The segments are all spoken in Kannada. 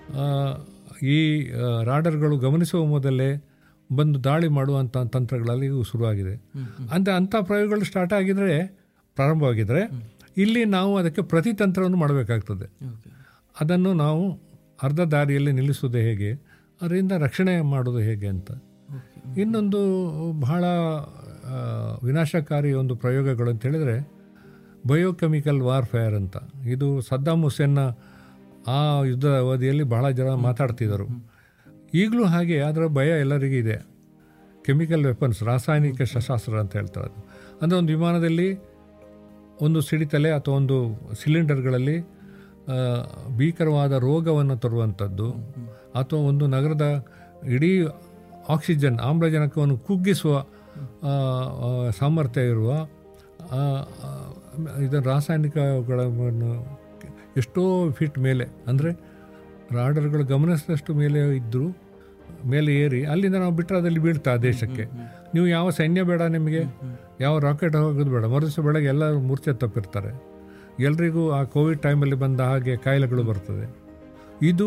ಆ, ಈ ಆ, ರಾಡರ್ಗಳು ಗಮನಿಸುವ ಮೊದಲೇ ಬಂದು ದಾಳಿ ಮಾಡುವಂಥ ತಂತ್ರಗಳಲ್ಲಿ ಇವು ಶುರುವಾಗಿದೆ ಅಂತ ಅಂಥ ಪ್ರಯೋಗಗಳು ಸ್ಟಾರ್ಟ್ ಆಗಿದರೆ ಪ್ರಾರಂಭವಾಗಿದ್ದರೆ ಇಲ್ಲಿ ನಾವು ಅದಕ್ಕೆ ಪ್ರತಿತಂತ್ರವನ್ನು ಮಾಡಬೇಕಾಗ್ತದೆ ಓಕೆ ಅದನ್ನು ನಾವು ಅರ್ಧ ದಾರಿಯಲ್ಲಿ ನಿಲ್ಲಿಸೋದು ಹೇಗೆ ಅದರಿಂದ ರಕ್ಷಣೆ ಮಾಡೋದು ಹೇಗೆ ಅಂತ ಇನ್ನೊಂದು ಬಹಳ ಆ, ವಿನಾಶಕಾರಿ ಒಂದು ಪ್ರಯೋಗಗಳು ಅಂತ ಹೇಳಿದರೆ ಬಯೋಕೆಮಿಕಲ್ ವಾರ್ಫೇರ್ ಅಂತ ಇದು ಸದ್ದಾಮ್ ಹುಸೇನ್ನ ಆ ಯುದ್ಧದ ಅವಧಿಯಲ್ಲಿ ಬಹಳ ಜನ ಮಾತಾಡ್ತಿದ್ದರು ಈಗಲೂ ಹಾಗೆ ಅದರ ಭಯ ಎಲ್ಲರಿಗೂ ಇದೆ ಕೆಮಿಕಲ್ ವೆಪನ್ಸ್ ರಾಸಾಯನಿಕ ಶಸ್ತ್ರಾಸ್ತ್ರ ಅಂತ ಹೇಳ್ತಾರೆ ಅದು ಅಂದರೆ ಒಂದು ವಿಮಾನದಲ್ಲಿ ಒಂದು ಸಿಡಿತಲೆ ಅಥವಾ ಒಂದು ಸಿಲಿಂಡರ್ಗಳಲ್ಲಿ ಆ, ಭೀಕರವಾದ ರೋಗವನ್ನು ತರುವಂಥದ್ದು ಅಥವಾ ಒಂದು ನಗರದ ಇಡೀ ಆಕ್ಸಿಜನ್ ಆಮ್ಲಜನಕವನ್ನು ಕುಗ್ಗಿಸುವ ಆ, ಆ, ಸಾಮರ್ಥ್ಯ ಇರುವ ಆ, ಆ, ಇದನ್ನು ರಾಸಾಯನಿಕಗಳನ್ನು ಎಷ್ಟೋ ಫೀಟ್ ಮೇಲೆ ಅಂದರೆ ರಾಡರ್ಗಳು ಗಮನಿಸಿದಷ್ಟು ಮೇಲೆ ಇದ್ದರೂ ಮೇಲೆ ಏರಿ ಅಲ್ಲಿಂದ ನಾವು ಬಿಟ್ಟರೆ ಅದಲ್ಲಿ ಬೀಳ್ತಾ ಆ ದೇಶಕ್ಕೆ ನೀವು ಯಾವ ಸೈನ್ಯ ಬೇಡ ನಿಮಗೆ ಯಾವ ರಾಕೆಟ್ ಹೋಗೋದು ಬೇಡ ಮರುದಿವಸ ಬೆಳಗ್ಗೆ ಎಲ್ಲ ಮೂರ್ಛೆ ತಪ್ಪಿರ್ತಾರೆ ಎಲ್ರಿಗೂ ಆ ಕೋವಿಡ್ ಟೈಮಲ್ಲಿ ಬಂದ ಹಾಗೆ ಕಾಯಿಲೆಗಳು ಬರ್ತದೆ ಇದು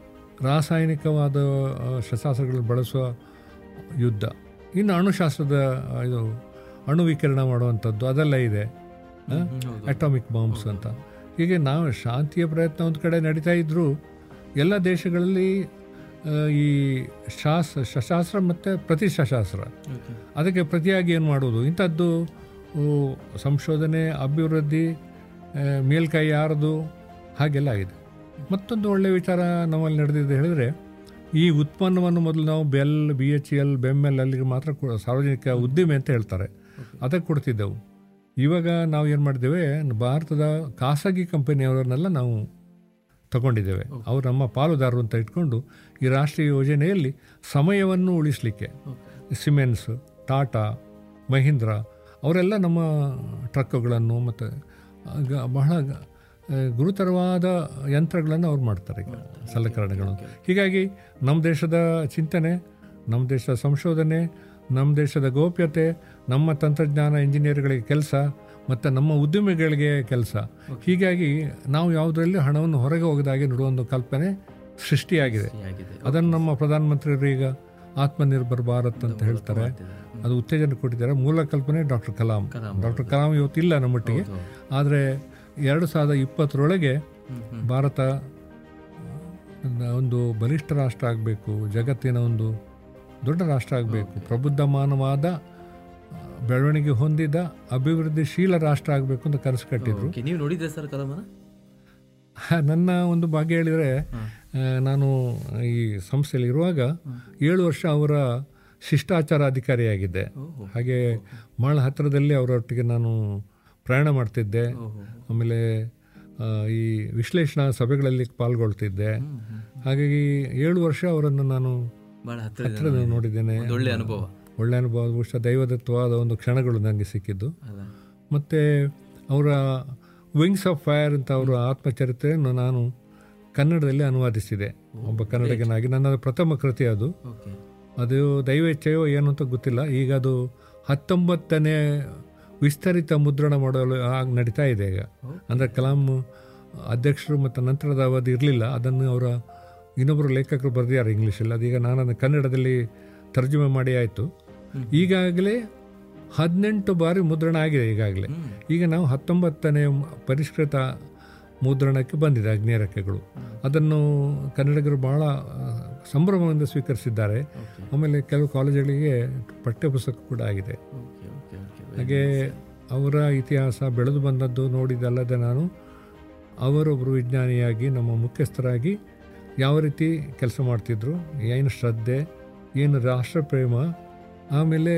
ರಾಸಾಯನಿಕವಾದ ಆ, ಶಸ್ತ್ರಾಸ್ತ್ರಗಳನ್ನು ಬಳಸುವ ಯುದ್ಧ ಇನ್ನು ಅಣುಶಾಸ್ತ್ರದ ಆ, ಇದು ಅಣು ವಿಕಿರಣ ಮಾಡುವಂಥದ್ದು ಅದೆಲ್ಲ ಇದೆ ಅಟಾಮಿಕ್ ಬಾಂಬ್ಸ್ ಅಂತ ಹೀಗೆ ನಾವು ಶಾಂತಿಯ ಪ್ರಯತ್ನ ಒಂದು ಕಡೆ ನಡೀತಾ ಇದ್ದರೂ ಎಲ್ಲ ದೇಶಗಳಲ್ಲಿ ಆ, ಈ ಶಾಸ್ ಶಸ್ತ್ರಾಸ್ತ್ರ ಮತ್ತು ಪ್ರತಿ ಶಸ್ತ್ರಾಸ್ತ್ರ ಓಕೆ ಅದಕ್ಕೆ ಪ್ರತಿಯಾಗಿ ಏನು ಮಾಡುವುದು ಇಂಥದ್ದು ಊ, ಸಂಶೋಧನೆ ಅಭಿವೃದ್ಧಿ ಆ, ಮೇಲ್ಕೈ ಯಾರದು ಹಾಗೆಲ್ಲ ಆಗಿದೆ ಮತ್ತೊಂದು ಒಳ್ಳೆಯ ವಿಚಾರ ನಮ್ಮಲ್ಲಿ ನಡೆದಿದೆ ಹೇಳಿದರೆ ಈ ಉತ್ಪನ್ನವನ್ನು ಮೊದಲು ನಾವು ಬೆಲ್ ಬಿ ಎಚ್ ಎಲ್ ಬೆಮ್ಮೆಲ್ ಅಲ್ಲಿಗೆ ಮಾತ್ರ ಕೊ- ಸಾರ್ವಜನಿಕ ಉದ್ದಿಮೆ ಅಂತ ಹೇಳ್ತಾರೆ ಅದಕ್ಕೆ ಕೊಡ್ತಿದ್ದೆವು ಇವಾಗ ನಾವು ಏನು ಮಾಡಿದ್ದೇವೆ ಭಾರತದ ಖಾಸಗಿ ಕಂಪನಿಯವರನ್ನೆಲ್ಲ ನಾವು ತಗೊಂಡಿದ್ದೇವೆ ಅವರು ನಮ್ಮ ಪಾಲುದಾರರು ಅಂತ ಇಟ್ಕೊಂಡು ಈ ರಾಷ್ಟ್ರೀಯ ಯೋಜನೆಯಲ್ಲಿ ಸಮಯವನ್ನು ಉಳಿಸಲಿಕ್ಕೆ ಸಿಮೆನ್ಸ್ ಟಾಟಾ ಮಹೀಂದ್ರ ಅವರೆಲ್ಲ ನಮ್ಮ ಟ್ರಕ್ಗಳನ್ನು ಮತ್ತು ಗ- ಬಹಳ ಗ- ಆ, ಗುರುತರವಾದ ಯಂತ್ರಗಳನ್ನು ಅವ್ರು ಮಾಡ್ತಾರೆ ಈಗ ಸಲಕರಣೆಗಳು ಹೀಗಾಗಿ ನಮ್ಮ ದೇಶದ ಚಿಂತನೆ ನಮ್ಮ ದೇಶದ ಸಂಶೋಧನೆ ನಮ್ಮ ದೇಶದ ಗೋಪ್ಯತೆ ನಮ್ಮ ತಂತ್ರಜ್ಞಾನ ಇಂಜಿನಿಯರ್ಗಳಿಗೆ ಕೆಲಸ ಮತ್ತು ನಮ್ಮ ಉದ್ಯಮಿಗಳಿಗೆ ಕೆಲಸ ಹೀಗಾಗಿ ನಾವು ಯಾವುದರಲ್ಲಿ ಹಣವನ್ನು ಹೊರಗೆ ಹೋಗದಾಗೆ ನೋಡುವ ಒಂದು ಕಲ್ಪನೆ ಸೃಷ್ಟಿಯಾಗಿದೆ ಆಗಿದೆ ಅದನ್ನು ನಮ್ಮ ಪ್ರಧಾನಮಂತ್ರಿಗಳು ಈಗ ಆತ್ಮನಿರ್ಭರ್ ಭಾರತ್ ಅಂತ ಹೇಳ್ತಾರೆ ಅದು ಉತ್ತೇಜನ ಕೊಟ್ಟಿದ್ದಾರೆ ಮೂಲ ಕಲ್ಪನೆ ಡಾಕ್ಟರ್ ಕಲಾಂ ಡಾಕ್ಟರ್ ಕಲಾಂ ಇವತ್ತಿಲ್ಲ ನಮ್ಮೊಟ್ಟಿಗೆ ಆದರೆ ಎರಡು ಸಾವಿರದ ಇಪ್ಪತ್ತರೊಳಗೆ ಭಾರತ ಆ, ಒಂದು ಬಲಿಷ್ಠ ರಾಷ್ಟ್ರ ಆಗಬೇಕು ಜಗತ್ತಿನ ಒಂದು ದೊಡ್ಡ ರಾಷ್ಟ್ರ ಆಗಬೇಕು ಪ್ರಬುದ್ಧಮಾನವಾದ ಆ, ಬೆಳವಣಿಗೆ ಹೊಂದಿದ ಅಭಿವೃದ್ಧಿಶೀಲ ರಾಷ್ಟ್ರ ಆಗಬೇಕು ಅಂತ ಕನಸು ಕಟ್ಟಿದ್ರು ಓಕೆ ನೀವು ನೋಡಿದ್ದೆ ಸರ್ ಕಲಾಮನ ನನ್ನ ಒಂದು ಭಾಗ್ಯ ಹೇಳಿದರೆ ಆ, ನಾನು ಈ ಸಂಸ್ಥೆಯಲ್ಲಿ ಇರುವಾಗ ಏಳು ವರ್ಷ ಅವರ ಶಿಷ್ಟಾಚಾರ ಅಧಿಕಾರಿಯಾಗಿದ್ದೆ ಹಾಗೆ ಮಾಳ ಹತ್ತಿರದಲ್ಲಿ ಅವರೊಟ್ಟಿಗೆ ನಾನು ಪ್ರಯಾಣ ಮಾಡ್ತಿದ್ದೆ ಆಮೇಲೆ ಆ, ಈ ವಿಶ್ಲೇಷಣಾ ಸಭೆಗಳಲ್ಲಿ ಪಾಲ್ಗೊಳ್ತಿದ್ದೆ ಹಾಗಾಗಿ ಏಳು ವರ್ಷ ಅವರನ್ನು ನಾನು ಬಹಳ ಹತ್ತಿರ ಹತ್ತಿರ ನೋಡಿದ್ದೇನೆ ಒಂದು ಒಳ್ಳೆ ಅನುಭವ ಒಳ್ಳೆ ಅನುಭವ ಬಹುಶಃ ದೈವದತ್ವವಾದ ಒಂದು ಕ್ಷಣಗಳು ನನಗೆ ಸಿಕ್ಕಿದ್ದು ಅಲ್ಲ ಮತ್ತು ಅವರ ವಿಂಗ್ಸ್ ಆಫ್ ಫೈರ್ ಅಂತ ಅವರ ಆತ್ಮಚರಿತ್ರೆಯನ್ನು ನಾನು ಕನ್ನಡದಲ್ಲಿ ಅನುವಾದಿಸಿದೆ ಒಬ್ಬ ಕನ್ನಡಿಗನಾಗಿ ನನ್ನ ಪ್ರಥಮ ಕೃತಿ ಅದು ಓಕೆ ಅದು ದೈವೇಚ್ಛೆಯೋ ಏನು ಅಂತ ಗೊತ್ತಿಲ್ಲ ಈಗ ಅದು ಹತ್ತೊಂಬತ್ತನೇ ವಿಸ್ತರಿತ ಮುದ್ರಣ ಮಾಡಲು ಆಗ ನಡೀತಾ ಇದೆ ಈಗ ಅಂದರೆ ಕಲಾಂ ಅಧ್ಯಕ್ಷರು ಮತ್ತು ನಂತರದ ಅವಧಿ ಇರಲಿಲ್ಲ ಅದನ್ನು ಅವರ ಇನ್ನೊಬ್ಬರು ಲೇಖಕರು ಬರೆದಿದ್ದಾರೆ ಇಂಗ್ಲೀಷಲ್ಲಿ ಅದೀಗ ನಾನು ಅದನ್ನು ಕನ್ನಡದಲ್ಲಿ ತರ್ಜುಮೆ ಮಾಡಿ ಆಯಿತು ಈಗಾಗಲೇ ಹದಿನೆಂಟು ಬಾರಿ ಮುದ್ರಣ ಆಗಿದೆ ಈಗಾಗಲೇ ಈಗ ನಾವು ಹತ್ತೊಂಬತ್ತನೇ ಪರಿಷ್ಕೃತ ಮುದ್ರಣಕ್ಕೆ ಬಂದಿದೆ ಅಗ್ನಿರಕ್ಕೆಗಳು ಅದನ್ನು ಕನ್ನಡಿಗರು ಬಹಳ ಆ, ಸಂಭ್ರಮದಿಂದ ಸ್ವೀಕರಿಸಿದ್ದಾರೆ ಆಮೇಲೆ ಕೆಲವು ಕಾಲೇಜುಗಳಿಗೆ ಪಠ್ಯಪುಸ್ತಕ ಕೂಡ ಆಗಿದೆ ಓಕೆ ಓಕೆ ಓಕೆ ಹಾಗೆ ಅವರ ಇತಿಹಾಸ ಬೆಳೆದು ಬಂದದ್ದು ನೋಡಿದಲ್ಲದೆ ನಾನು ಅವರೊಬ್ಬರು ವಿಜ್ಞಾನಿಯಾಗಿ ನಮ್ಮ ಮುಖ್ಯಸ್ಥರಾಗಿ ಯಾವ ರೀತಿ ಕೆಲಸ ಮಾಡ್ತಿದ್ರು ಏನು ಶ್ರದ್ಧೆ ಏನು ರಾಷ್ಟ್ರಪ್ರೇಮ ಆಮೇಲೆ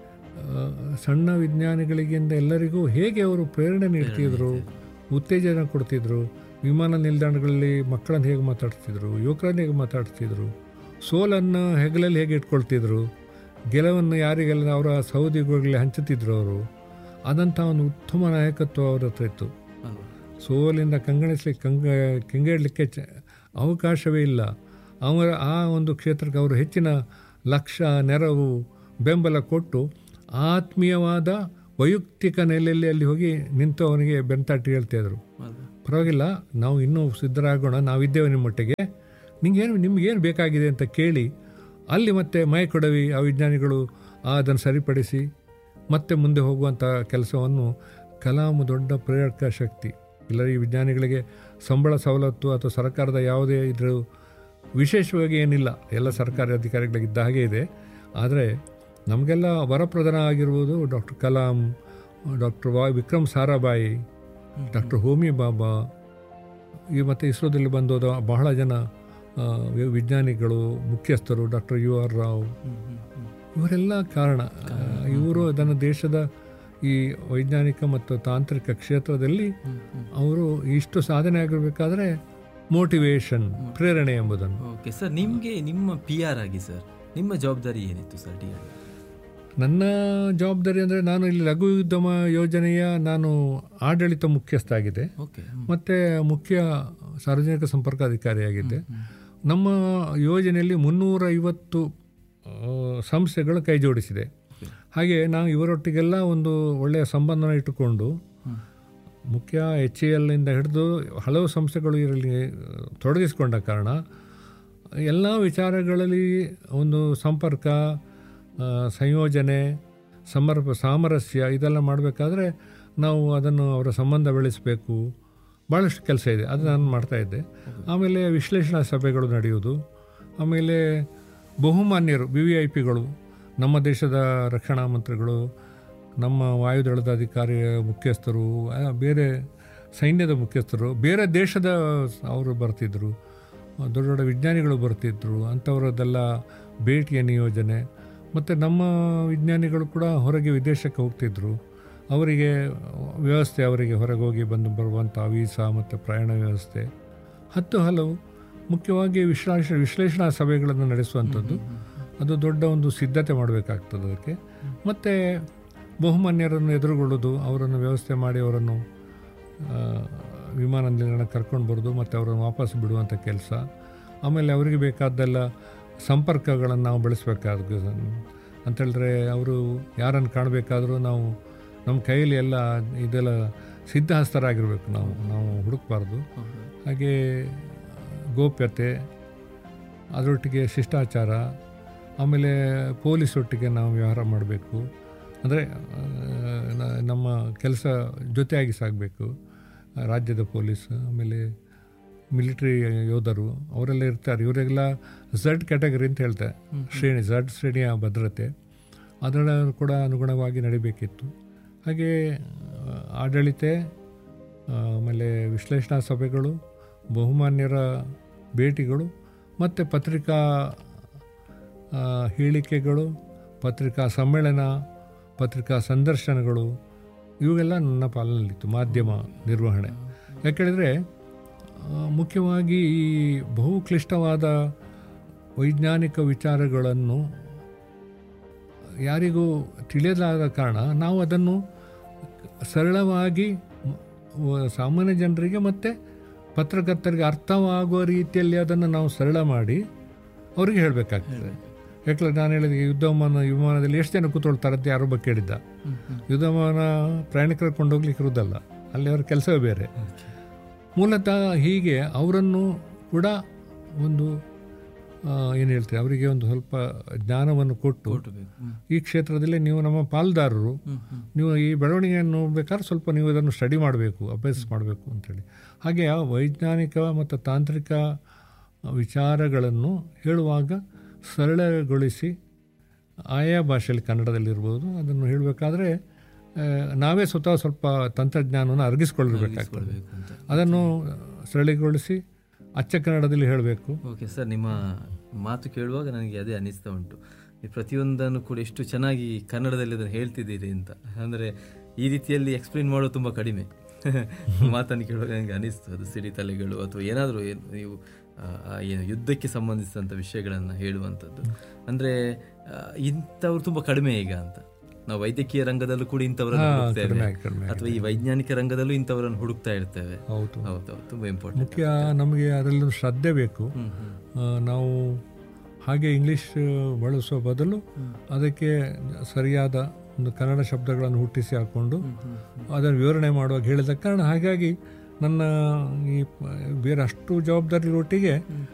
ಆ, ಸಣ್ಣ ವಿಜ್ಞಾನಿಗಳಿಗಿಂದ ಎಲ್ಲರಿಗೂ ಹೇಗೆ ಅವರು ಪ್ರೇರಣೆ ನೀಡ್ತಿದ್ರು ಉತ್ತೇಜನ ಕೊಡ್ತಿದ್ರು ವಿಮಾನ ನಿಲ್ದಾಣಗಳಲ್ಲಿ ಮಕ್ಕಳನ್ನು ಹೇಗೆ ಮಾತಾಡ್ತಿದ್ರು ಯುವಕರನ್ನು ಹೇಗೆ ಮಾತಾಡ್ತಿದ್ರು ಸೋಲನ್ನು ಹೆಗಲಲ್ಲಿ ಹೇಗೆ ಇಟ್ಕೊಳ್ತಿದ್ರು ಗೆಲುವನ್ನು ಯಾರಿಗೆಲ್ಲ ಅವರ ಸಹೋದ್ಯೋಗಿಗಳಲ್ಲಿ ಹಂಚುತ್ತಿದ್ರು ಅವರು ಅದಂಥ ಒಂದು ಉತ್ತಮ ನಾಯಕತ್ವ ಅವರ ಹತ್ರ ಇತ್ತು ಅಲ್ವಾ ಸೋಲಿಂದ ಕಂಗಣಿಸ್ಲಿಕ್ಕೆ ಕಂಗ ಕೆಂಗೇಡಲಿಕ್ಕೆ ಚ ಅವಕಾಶವೇ ಇಲ್ಲ ಅವರ ಆ ಒಂದು ಕ್ಷೇತ್ರಕ್ಕೆ ಅವರು ಹೆಚ್ಚಿನ ಲಕ್ಷ್ಯ ನೆರವು ಬೆಂಬಲ ಕೊಟ್ಟು ಆತ್ಮೀಯವಾದ ವೈಯಕ್ತಿಕ ನೆಲೆಯಲ್ಲಿ ಅಲ್ಲಿ ಹೋಗಿ ನಿಂತು ಅವನಿಗೆ ಬೆಂತಾಟಿ ಹೇಳ್ತಿದ್ರು ಅಲ್ವಾ ಪರವಾಗಿಲ್ಲ ನಾವು ಇನ್ನೂ ಸಿದ್ಧರಾಗೋಣ ನಾವಿದ್ದೇವೆ ನಿಮ್ಮೊಟ್ಟಿಗೆ ನಿಮಗೇನು ನಿಮಗೇನು ಬೇಕಾಗಿದೆ ಅಂತ ಕೇಳಿ ಅಲ್ಲಿ ಮತ್ತೆ ಮೈ ಕೊಡವಿ ಆ ವಿಜ್ಞಾನಿಗಳು ಆ ಅದನ್ನು ಸರಿಪಡಿಸಿ ಮತ್ತೆ ಮುಂದೆ ಹೋಗುವಂಥ ಕೆಲಸವನ್ನು ಕಲಾಮು ದೊಡ್ಡ ಪ್ರೇರಕ ಶಕ್ತಿ ಇಲ್ಲ ಈ ವಿಜ್ಞಾನಿಗಳಿಗೆ ಸಂಬಳ ಸವಲತ್ತು ಅಥವಾ ಸರ್ಕಾರದ ಯಾವುದೇ ಇದ್ರ ವಿಶೇಷವಾಗಿ ಏನಿಲ್ಲ ಎಲ್ಲ ಸರ್ಕಾರಿ ಅಧಿಕಾರಿಗಳಿಗೆ ಇದ್ದ ಹಾಗೆ ಇದೆ ಆದರೆ ನಮಗೆಲ್ಲ ವರಪ್ರಧಾನ ಆಗಿರುವುದು ಡಾಕ್ಟರ್ ಕಲಾಂ ಡಾಕ್ಟರ್ ವಾ ವಿಕ್ರಮ್ ಸಾರಾಭಾಯಿ ಡಾಕ್ಟರ್ ಹೋಮಿ ಬಾಬಾ ಈ ಮತ್ತು ಇಸ್ರೋದಲ್ಲಿ ಬಂದೋದ ಬಹಳ ಜನ ಆ, ವಿ- ವಿಜ್ಞಾನಿಗಳು ಮುಖ್ಯಸ್ಥರು ಡಾಕ್ಟರ್ ಯು ಆರ್ ರಾವ್ ಇವರೆಲ್ಲ ಕಾರಣ ಆ, ಇವರು ಅದನ್ನು ದೇಶದ ಈ ವೈಜ್ಞಾನಿಕ ಮತ್ತು ತಾಂತ್ರಿಕ ಕ್ಷೇತ್ರದಲ್ಲಿ ಅವರು ಇಷ್ಟು ಸಾಧನೆ ಆಗಿರಬೇಕಾದ್ರೆ ಮೋಟಿವೇಶನ್ ಪ್ರೇರಣೆ ಎಂಬುದನ್ನು ಓಕೆ ಸರ್ ನಿಮಗೆ ನಿಮ್ಮ ಪಿ ಆರ್ ಆಗಿ ಸರ್ ನಿಮ್ಮ ಜವಾಬ್ದಾರಿ ಏನಿತ್ತು ಸರ್ ಡಿ ಆರ್ ನನ್ನ ಜವಾಬ್ದಾರಿ ಅಂದರೆ ನಾನು ಇಲ್ಲಿ ಲಘು ಉದ್ಯಮ ಯೋಜನೆಯ ನಾನು ಆಡಳಿತ ಮುಖ್ಯಸ್ಥ ಆಗಿದೆ ಓಕೆ ಮತ್ತು ಮುಖ್ಯ ಸಾರ್ವಜನಿಕ ಸಂಪರ್ಕಾಧಿಕಾರಿಯಾಗಿದ್ದೆ ನಮ್ಮ ಯೋಜನೆಯಲ್ಲಿ ಮುನ್ನೂರ ಐವತ್ತು ಸಂಸ್ಥೆಗಳು ಕೈ ಜೋಡಿಸಿದೆ ಹಾಗೆ ನಾವು ಇವರೊಟ್ಟಿಗೆಲ್ಲ ಒಂದು ಒಳ್ಳೆಯ ಸಂಬಂಧನ ಇಟ್ಟುಕೊಂಡು ಮುಖ್ಯ ಎಚ್ ಎ ಎಲ್ಲಿಂದ ಹಿಡಿದು ಹಲವು ಸಂಸ್ಥೆಗಳು ಇದರಲ್ಲಿ ತೊಡಗಿಸಿಕೊಂಡ ಕಾರಣ ಎಲ್ಲ ವಿಚಾರಗಳಲ್ಲಿ ಒಂದು ಸಂಪರ್ಕ ಆ, ಸಂಯೋಜನೆ ಸಮರ್ಪ ಸಾಮರಸ್ಯ ಇದೆಲ್ಲ ಮಾಡಬೇಕಾದ್ರೆ ನಾವು ಅದನ್ನು ಅವರ ಸಂಬಂಧ ಬೆಳೆಸಬೇಕು ಭಾಳಷ್ಟು ಕೆಲಸ ಇದೆ ಅದು ನಾನು ಮಾಡ್ತಾಯಿದ್ದೆ ಆಮೇಲೆ ವಿಶ್ಲೇಷಣಾ ಸಭೆಗಳು ನಡೆಯುವುದು ಆಮೇಲೆ ಬಹುಮಾನ್ಯರು ಬಿ ವಿ ಐ ಪಿಗಳು ನಮ್ಮ ದೇಶದ ರಕ್ಷಣಾ ಮಂತ್ರಿಗಳು ನಮ್ಮ ವಾಯುದಳದ ಅಧಿಕಾರಿ ಮುಖ್ಯಸ್ಥರು ಆ, ಬೇರೆ ಸೈನ್ಯದ ಮುಖ್ಯಸ್ಥರು ಬೇರೆ ದೇಶದ ಅವರು ಬರ್ತಿದ್ದರು ದೊಡ್ಡ ದೊಡ್ಡ ವಿಜ್ಞಾನಿಗಳು ಬರ್ತಿದ್ದರು ಅಂಥವರದ್ದೆಲ್ಲ ಭೇಟಿಯ ನಿಯೋಜನೆ ಮತ್ತು ನಮ್ಮ ವಿಜ್ಞಾನಿಗಳು ಕೂಡ ಹೊರಗೆ ವಿದೇಶಕ್ಕೆ ಹೋಗ್ತಿದ್ದರು ಅವರಿಗೆ ವ್ಯವಸ್ಥೆ ಅವರಿಗೆ ಹೊರಗೆ ಹೋಗಿ ಬಂದು ಬರುವಂಥ ವೀಸಾ ಮತ್ತು ಪ್ರಯಾಣ ವ್ಯವಸ್ಥೆ ಹತ್ತು ಹಲವು ಮುಖ್ಯವಾಗಿ ವಿಶ್ಲೇಷ ವಿಶ್ಲೇಷಣಾ ಸಭೆಗಳನ್ನು ನಡೆಸುವಂಥದ್ದು ಅದು ದೊಡ್ಡ ಒಂದು ಸಿದ್ಧತೆ ಮಾಡಬೇಕಾಗ್ತದೆ ಅದಕ್ಕೆ ಮತ್ತು ಬಹುಮಾನ್ಯರನ್ನು ಎದುರುಗೊಳ್ಳೋದು ಅವರನ್ನು ವ್ಯವಸ್ಥೆ ಮಾಡಿ ಅವರನ್ನು ಆ, ವಿಮಾನ ನಿಲ್ದಾಣ ಕರ್ಕೊಂಡು ಬರೋದು ಮತ್ತು ಅವರನ್ನು ವಾಪಸ್ ಬಿಡುವಂಥ ಕೆಲಸ ಆಮೇಲೆ ಅವರಿಗೆ ಬೇಕಾದ್ದೆಲ್ಲ ಸಂಪರ್ಕಗಳನ್ನು ನಾವು ಬೆಳೆಸಬೇಕಾದ ಅಂತೇಳಿದ್ರೆ ಅವರು ಯಾರನ್ನು ಕಾಣಬೇಕಾದ್ರೂ ನಾವು ನಮ್ಮ ಕೈಯಲ್ಲಿ ಎಲ್ಲ ಇದೆಲ್ಲ ಸಿದ್ಧಹಸ್ತರಾಗಿರ್ಬೇಕು ನಾವು ನಾವು ಹುಡುಕಬಾರ್ದು ಹಾಗೆ ಗೋಪ್ಯತೆ ಅದರೊಟ್ಟಿಗೆ ಶಿಷ್ಟಾಚಾರ ಆಮೇಲೆ ಪೊಲೀಸ್ ಒಟ್ಟಿಗೆ ನಾವು ವ್ಯವಹಾರ ಮಾಡಬೇಕು ಅಂದರೆ ನಮ್ಮ ಕೆಲಸ ಜೊತೆಯಾಗಿ ಸಾಗಬೇಕು ರಾಜ್ಯದ ಪೊಲೀಸ್ ಆಮೇಲೆ ಮಿಲಿಟ್ರಿ ಯೋಧರು ಅವರೆಲ್ಲ ಇರ್ತಾರೆ ಇವರೆಲ್ಲ ಝಡ್ ಕ್ಯಾಟಗರಿ ಅಂತ ಹೇಳ್ತಾರೆ ಶ್ರೇಣಿ ಝಡ್ ಶ್ರೇಣಿಯ ಭದ್ರತೆ ಅದರ ಕೂಡ ಅನುಗುಣವಾಗಿ ನಡಿಬೇಕಿತ್ತು ಹಾಗೆ ಆ, ಆಡಳಿತ ಆ, ಆಮೇಲೆ ವಿಶ್ಲೇಷಣಾ ಸಭೆಗಳು ಬಹುಮಾನ್ಯರ ಭೇಟಿಗಳು ಮತ್ತು ಪತ್ರಿಕಾ ಆ, ಹೇಳಿಕೆಗಳು ಪತ್ರಿಕಾ ಸಮ್ಮೇಳನ ಪತ್ರಿಕಾ ಸಂದರ್ಶನಗಳು ಇವೆಲ್ಲ ನನ್ನ ಪಾಲನಲ್ಲಿತ್ತು ಮಾಧ್ಯಮ ನಿರ್ವಹಣೆ ಯಾಕೆಳಿದರೆ ಮುಖ್ಯವಾಗಿ ಈ ಬಹು ಕ್ಲಿಷ್ಟವಾದ ವೈಜ್ಞಾನಿಕ ವಿಚಾರಗಳನ್ನು ಯಾರಿಗೂ ತಿಳಿಯಲಾದ ಕಾರಣ ನಾವು ಅದನ್ನು ಸರಳವಾಗಿ ಮ- ಸಾಮಾನ್ಯ ಜನರಿಗೆ ಮತ್ತು ಪತ್ರಕರ್ತರಿಗೆ ಅರ್ಥವಾಗುವ ರೀತಿಯಲ್ಲಿ ಅದನ್ನು ನಾವು ಸರಳ ಮಾಡಿ ಅವರಿಗೆ ಹೇಳಬೇಕಾಗ್ತದೆ ಯಾಕಂದ್ರೆ ನಾನು ಹೇಳಿದ ಈ ಯುದ್ಧ ವಿಮಾನ ವಿಮಾನದಲ್ಲಿ ಎಷ್ಟು ಜನ ಕೂತ್ಕೊಳ್ತಾರೆ ಅಂತ ಯಾರೊಬ್ಬ ಕೇಳಿದ್ದ ಯುದ್ಧ ವಿಮಾನ ಪ್ರಯಾಣಿಕರ ಕೊಂಡೋಗ್ಲಿಕ್ಕೆ ಇರೋದಲ್ಲ ಅಲ್ಲಿ ಅವ್ರ ಕೆಲಸವೇ ಬೇರೆ ಮೂಲತಃ ಹೀಗೆ ಅವರನ್ನು ಕೂಡ ಒಂದು ಏನು ಹೇಳ್ತಾರೆ ಅವರಿಗೆ ಒಂದು ಸ್ವಲ್ಪ ಜ್ಞಾನವನ್ನು ಕೊಟ್ಟು ಈ ಕ್ಷೇತ್ರದಲ್ಲಿ ನೀವು ನಮ್ಮ ಪಾಲ್ದಾರರು ನೀವು ಈ ಬೆಳವಣಿಗೆಯನ್ನು ನೋಡ್ಬೇಕಾದ್ರೆ ಸ್ವಲ್ಪ ನೀವು ಇದನ್ನು ಸ್ಟಡಿ ಮಾಡಬೇಕು ಅಭ್ಯಾಸ ಮಾಡಬೇಕು ಅಂತೇಳಿ ಹಾಗೆ ಆ ವೈಜ್ಞಾನಿಕ ಮತ್ತು ತಾಂತ್ರಿಕ ವಿಚಾರಗಳನ್ನು ಹೇಳುವಾಗ ಸರಳಗೊಳಿಸಿ ಆಯಾ ಭಾಷೆಯಲ್ಲಿ ಕನ್ನಡದಲ್ಲಿರ್ಬೋದು ಅದನ್ನು ಹೇಳಬೇಕಾದ್ರೆ ಆ, ನಾವೇ ಸ್ವತಃ ಸ್ವಲ್ಪ ತಂತ್ರಜ್ಞಾನವನ್ನು ಅರಗಿಸ್ಕೊಳ್ಬೇಕಾಗ್ತದೆ ಅದನ್ನು ಸರಳಗೊಳಿಸಿ ಅಚ್ಚ ಕನ್ನಡದಲ್ಲಿ ಹೇಳಬೇಕು ಓಕೆ ಸರ್ ನಿಮ್ಮ ಮಾತು ಕೇಳುವಾಗ ನನಗೆ ಅದೇ ಅನಿಸ್ತಾ ಉಂಟು ಈ ಪ್ರತಿಯೊಂದನ್ನು ಕೂಡ ಎಷ್ಟು ಚೆನ್ನಾಗಿ ಕನ್ನಡದಲ್ಲಿ ಅದನ್ನು ಹೇಳ್ತಿದ್ದೀರಿ ಅಂತ ಅಂದರೆ ಈ ರೀತಿಯಲ್ಲಿ ಎಕ್ಸ್ಪ್ಲೇನ್ ಮಾಡೋದು ತುಂಬ ಕಡಿಮೆ ಮಾತನ್ನು ಕೇಳುವಾಗ ನನಗೆ ಅನಿಸ್ತು ಅದು ಸಿಡಿತಲೆಗಳು ಅಥವಾ ಏನಾದರೂ ಏನು ನೀವು ಆ, ಆ ಏನು ಯುದ್ಧಕ್ಕೆ ಸಂಬಂಧಿಸಿದಂಥ ವಿಷಯಗಳನ್ನು ಹೇಳುವಂಥದ್ದು ಅಂದರೆ ಇಂಥವ್ರು ತುಂಬ ಕಡಿಮೆ ಈಗ ಅಂತ ನಾವು ವೈದ್ಯಕೀಯ ರಂಗದಲ್ಲೂ ಕೂಡ ಇಂಥವರನ್ನು ಹುಡುಕ್ತೇವೆ ಕಡಿಮೆ ಆಗಿ, ಕಡಿಮೆ ಅಥವಾ ಈ ವೈಜ್ಞಾನಿಕ ರಂಗದಲ್ಲೂ ಇಂಥವರನ್ನು ಹುಡುಕ್ತಾ ಇರ್ತೇವೆ ಹೌದು ಹೌದೌದು ತುಂಬ ಇಂಪಾರ್ಟೆಂಟ್ ಮುಖ್ಯ ನಮಗೆ ಅದರಲ್ಲಿ ಒಂದು ಶ್ರದ್ಧೆ ಬೇಕು ಆ, ನಾವು ಹಾಗೆ ಇಂಗ್ಲೀಷ್ ಬಳಸುವ ಬದಲು ಅದಕ್ಕೆ ಸರಿಯಾದ ಒಂದು ಕನ್ನಡ ಶಬ್ದಗಳನ್ನು ಹುಟ್ಟಿಸಿ ಹಾಕ್ಕೊಂಡು ಅದನ್ನು ವಿವರಣೆ ಮಾಡುವಾಗ ಹೇಳಿದ ಕಾರಣ ಹಾಗಾಗಿ ನನ್ನ ಈ ಪ- ಬೇರೆ ಅಷ್ಟು ಜವಾಬ್ದಾರಿ ಒಟ್ಟಿಗೆ